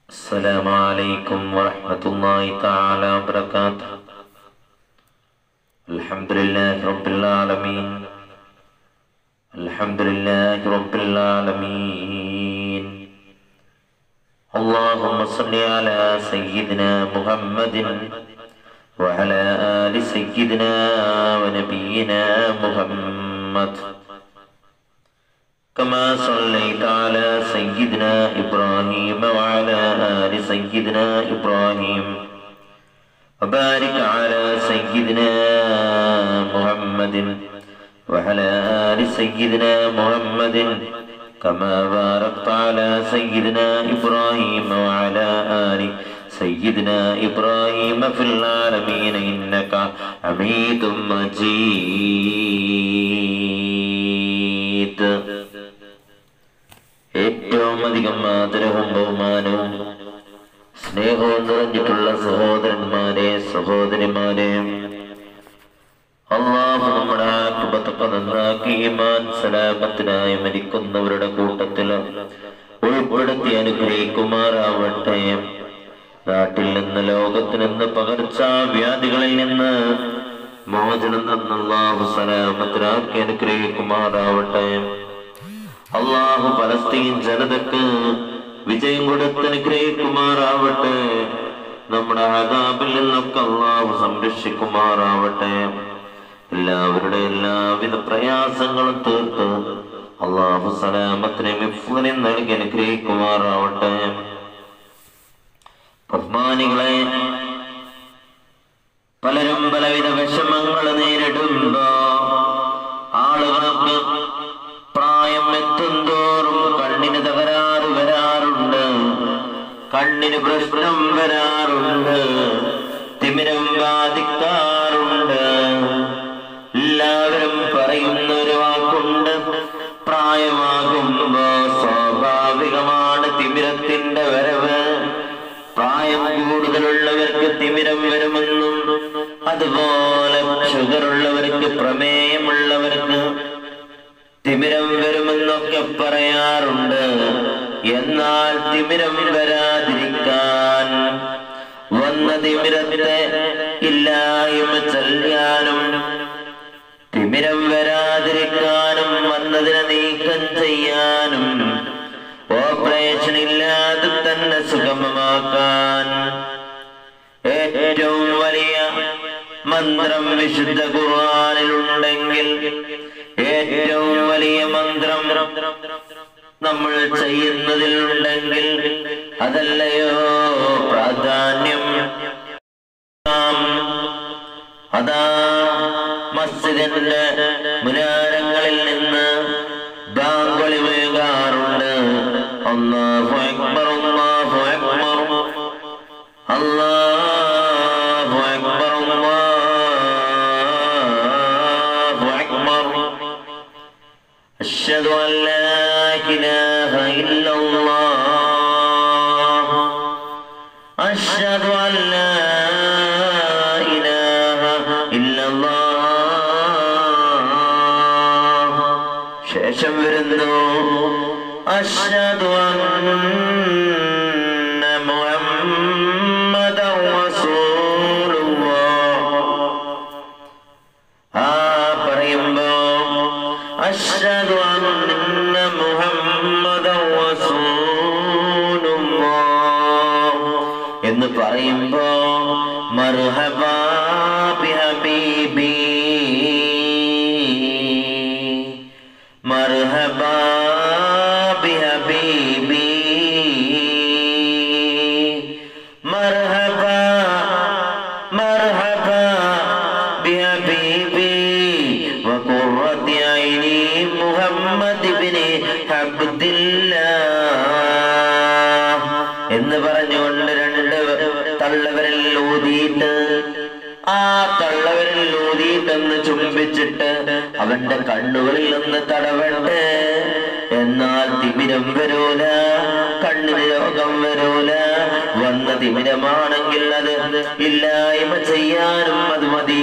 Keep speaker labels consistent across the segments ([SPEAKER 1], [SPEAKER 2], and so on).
[SPEAKER 1] السلام عليكم ورحمة الله تعالى وبركاته الحمد لله رب العالمين الحمد لله رب العالمين اللهم صل على سيدنا محمد وعلى آل سيدنا ونبينا محمد كما صليت على سيدنا إبراهيم وعلى آل سيدنا إبراهيم وبارك على سيدنا محمد وعلى آل سيدنا محمد كما باركت على سيدنا إبراهيم وعلى آل سيدنا إبراهيم في العالمين إنك حميد مجيد ഏറ്റവും അധികം ആദരവും ബഹുമാനവും സ്നേഹവും നിറഞ്ഞിട്ടുള്ള സഹോദരന്മാരെ സഹോദരിമാരെ അള്ളാഹു നമ്മുടെ ആത്മത്തൊക്കെ നന്നാക്കി ഈമാൻ സലാമത്തിനായി മരിക്കുന്നവരുടെ കൂട്ടത്തിൽ ഉൾപ്പെടുത്തി അനുഗ്രഹിക്കുമാറാവട്ടെ നാട്ടിൽ നിന്ന് ലോകത്തിൽ നിന്ന് പകർച്ചവ്യാധികളിൽ നിന്ന് മോചനം തന്നല്ലാഹു സലാമത്തിനാക്കി അനുഗ്രഹിക്കുമാറാവട്ടെ അള്ളാഹു പലസ്തീൻ ജനതക്ക് വിജയം കൊടുത്ത് അനുഗ്രഹിക്കുമാറാവട്ടെ നമ്മുടെ ആദാബിൽ നിന്നൊക്കെ അള്ളാഹു സംരക്ഷിക്കുമാറാവട്ടെ എല്ലാവരുടെ എല്ലാവിധ പ്രയാസങ്ങളും തീർത്ത് അള്ളാഹു സലാമത്തിനെ മിഫ്ലിനെ നൽകി അനുഗ്രഹിക്കുമാറാവട്ടെ ബഹ്മാനികളെ പലരും പലവിധ വിഷമങ്ങൾ നേരിടുമ്പോ ആളുകൾക്ക് പ്രായം എത്തുന്തോറും കണ്ണിന് തകരാറ് വരാറുണ്ട് കണ്ണിന് പ്രശ്നം വരാറുണ്ട് തിമിരം ബാധിക്കാറുണ്ട് എല്ലാവരും പറയുന്ന ഒരു വാക്കുണ്ട് പ്രായമാകുമ്പോ സ്വാഭാവികമാണ് തിമിരത്തിന്റെ വരവ് പ്രായം കൂടുതലുള്ളവർക്ക് തിമിരം വരുമെന്നും അതുപോലെ ഷുഗർ ഉള്ളവർക്ക് പ്രമേയമുള്ളവർക്ക് തിമിരം വരുമെന്നൊക്കെ പറയാറുണ്ട് എന്നാൽ തിമിരം വരാതിരിക്കാൻ വന്ന തിമിരത്തെ ഇല്ലായ്മ ചെല്ലാനും തിമിരം വരാതിരിക്കാനും വന്നതിനെ നീക്കം ചെയ്യാനും ഓപ്പറേഷൻ ഇല്ലാതെ തന്നെ സുഗമമാക്കാൻ ഏറ്റവും വലിയ മന്ത്രം വിശുദ്ധ ഖുർആനിലുണ്ടെങ്കിൽ ഏറ്റവും വലിയ മന്ത്രം നമ്മൾ ചെയ്യുന്നതിൽ ഉണ്ടെങ്കിൽ അതല്ലയോ പ്രാധാന്യം അതാ മസ്ജിദിന്റെ മുനാരങ്ങളിൽ നിന്ന് ബാങ്കളി വീകാറുണ്ട് അല്ലാഹു അക്ബർ അല്ലാഹു അക്ബർ അല്ലാഹു അക്ബർ അല്ലാഹു അക്ബർ أشهد أن لا إله إلا الله أشهد أن لا إله إلا الله ശേഷം വരുന്നു അഷ്ഹദു അന്ന മുഹമ്മദൻ റസൂലുള്ളാഹ് ആ പറയുമ്പോ അഷ്ഹദു അന്ന മുഹമ്മദൻ റസൂലുള്ളാഹ് എന്ന് പറയുമ്പോ മർഹബാ ബിഹബീബി മർഹബാ ബിഹബീബി മർഹബാ മർഹബാ ബിഹബീബി وقرة عيني محمد بن عبد الله എന്ന് പറഞ്ഞുകൊണ്ട് രണ്ട് തള്ളവരിൽ ഊതിയിട്ട് ആ തള്ളവരിൽ ഊതിയിട്ടൊന്ന് ചുംബിച്ചിട്ട് അവന്റെ കണ്ണുകളിൽ ഒന്ന് തടവട്ടെ എന്നാൽ തിമിരം വരൂല കണ്ണിന് രോഗം വരൂല വന്ന തിമിരമാണെങ്കിൽ അത് ഇല്ലായ്മ ചെയ്യാനും അത് മതി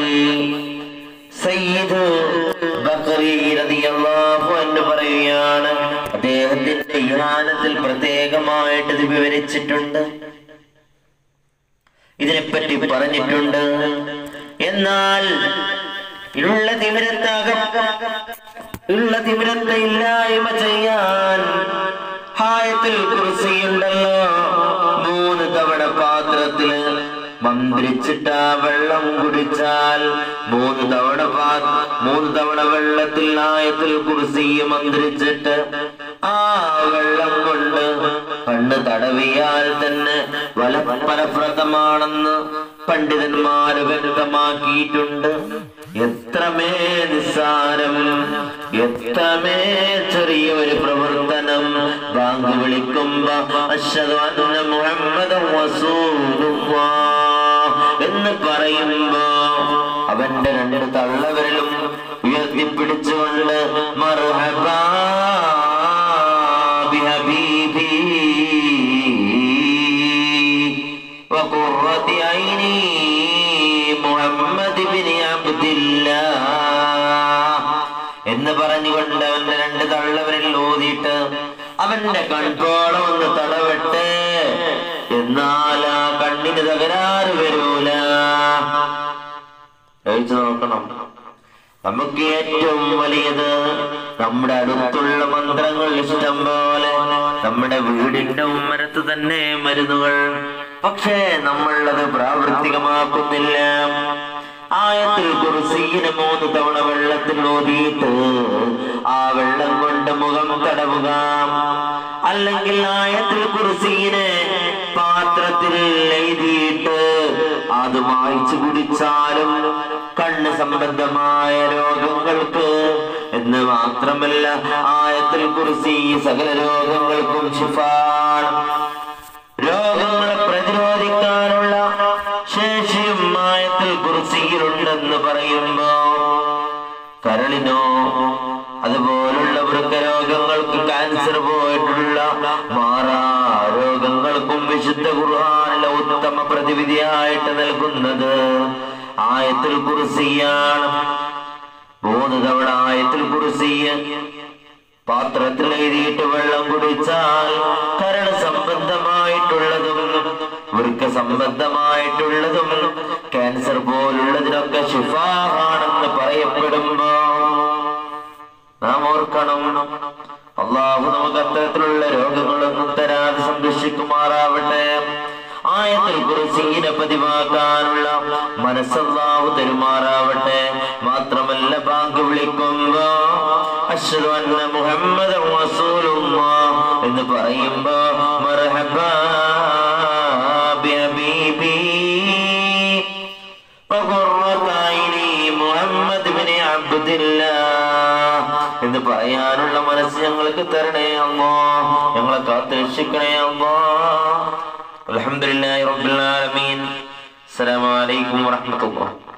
[SPEAKER 1] സയ്യിദ് ബക്രി റളിയല്ലാഹു അൻഹു പറയുകയാണ് അദ്ദേഹത്തിന്റെ യാനത്തിൽ പ്രത്യേകമായിട്ട് ഇത് വിവരിച്ചിട്ടുണ്ട് ഇതിനെപ്പറ്റി പറഞ്ഞിട്ടുണ്ട് എന്നാൽ ഉള്ള തിമിരത്താകം ഉള്ള തിമിരത്തെ ഇല്ലായ്മ ചെയ്യാൻ ഹായത്തിൽ കുറിസിയുണ്ടല്ലോ മൂന്ന് തവണ പാത്രത്തില് മന്ത്രിച്ചിട്ട് ആ വെള്ളം കുടിച്ചാൽ മൂന്ന് തവണ പാ- മൂന്ന് തവണ വെള്ളത്തിൽ ആയത്തിൽ കുറിസി മന്ത്രിച്ചിട്ട് ആ വെള്ളം കൊണ്ട് കണ്ണ് തടവിയാൽ തന്നെ വല ഫലപ്രദമാണെന്ന് പണ്ഡിതന്മാര് വ്യക്തമാക്കിയിട്ടുണ്ട് എത്രമേ നിസ്സാരം എത്രമേ ചെറിയ ഒരു പ്രവർത്തനം ബാങ്ക് വിളിക്കുമ്പോ അശ്ഹദു അന്ന മുഹമ്മദൻ റസൂലുള്ളാഹ് എന്ന് പറയുമ്പോ അവന്റെ രണ്ട് തള്ളവരിലും ഉയർത്തിപ്പിടിച്ചുകൊണ്ട് മർഹബാ بحبيبي وقرة عيني محمد بن عبد الله എന്ന് പറഞ്ഞുകൊണ്ട് അവന്റെ രണ്ട് തള്ളവരിൽ ഊതിയിട്ട് അവന്റെ കൺട്രോളം ഒന്ന് തടവട്ടെ എന്നാൽ ആ കണ്ണിന് തകരാറ് വരൂല കഴിച്ചു നോക്കണം നമുക്ക് ഏറ്റവും വലിയത് നമ്മുടെ അടുത്തുള്ള മന്ത്രങ്ങൾ ഇഷ്ടം പോലെ നമ്മുടെ വീടിന്റെ ഉമ്മരത്ത് തന്നെ മരുന്നുകൾ പക്ഷേ നമ്മളത് പ്രാവർത്തികമാക്കുന്നില്ല ആയത്തിൽ കുറിസീനെ മൂന്ന് തവണ വെള്ളത്തിൽ ഓതിയിട്ട് ആ വെള്ളം കൊണ്ട് മുഖം തടവുക അല്ലെങ്കിൽ ആയത്തിൽ കുറിസീനെ പാത്രത്തിൽ എഴുതിയിട്ട് അത് മായ്ച്ചു കുടിച്ചാലും കണ്ണ് സംബന്ധമായ രോഗങ്ങൾക്ക് എന്ന് മാത്രമല്ല ആയത്തിൽ കുറിച്ച് ഈ സകല രോഗങ്ങൾക്കും ശിഫാണ് രോഗങ്ങളെ പ്രതിരോധിക്കാനുള്ള ശേഷിയും ആയത്തിൽ കുറിച്ചിയിലുണ്ടെന്ന് പറയുമ്പോ കരളിനോ അതുപോലുള്ള വൃക്കരോഗങ്ങൾക്ക് ക്യാൻസർ പോയിട്ടുള്ള മാറാ രോഗങ്ങൾക്കും വിശുദ്ധ ഖുർആനിലെ ഉത്തമ പ്രതിവിധിയായിട്ട് നൽകുന്നത് ആയത്തിൽ കുറിസിയാണ് മൂന്ന് തവണ ആയത്തിൽ കുറിസിയ പാത്രത്തിൽ എഴുതിയിട്ട് വെള്ളം കുടിച്ചാൽ കരൾ സംബന്ധമായിട്ടുള്ളതും വൃക്ക സംബന്ധമായിട്ടുള്ളതും ക്യാൻസർ പോലുള്ളതിനൊക്കെ ശിഫാഹാണെന്ന് പറയപ്പെടുമ്പോ നാം ഓർക്കണം അള്ളാഹു നമുക്ക് അത്തരത്തിലുള്ള രോഗങ്ങളൊന്നും തരാതെ സംരക്ഷിക്കുമാറാവട്ടെ ആയത്തിൽ കുറിച്ചീനെ പതിവാക്കാനുള്ള മനസ്സല്ലാഹു തരുമാറാവട്ടെ മാത്രമല്ല ബാങ്ക് വിളിക്കുമ്പോ അശ്ഹദു അന്ന മുഹമ്മദ് എന്ന് പറയുമ്പോ മർഹബാ ബിഹബീബി وقرة عيني മുഹമ്മദ് ബിൻ അബ്ദുല്ലാഹ് എന്ന് പറയാനുള്ള മനസ്സ് ഞങ്ങൾക്ക് തരണേ അമ്മോ ഞങ്ങളെ കാത്ത് രക്ഷിക്കണേ അമ്മോ അൽഹംദുലില്ലാഹി റബ്ബിൽ ആലമീൻ അസ്സലാമു അലൈക്കും വറഹ്മത്തുള്ളാഹി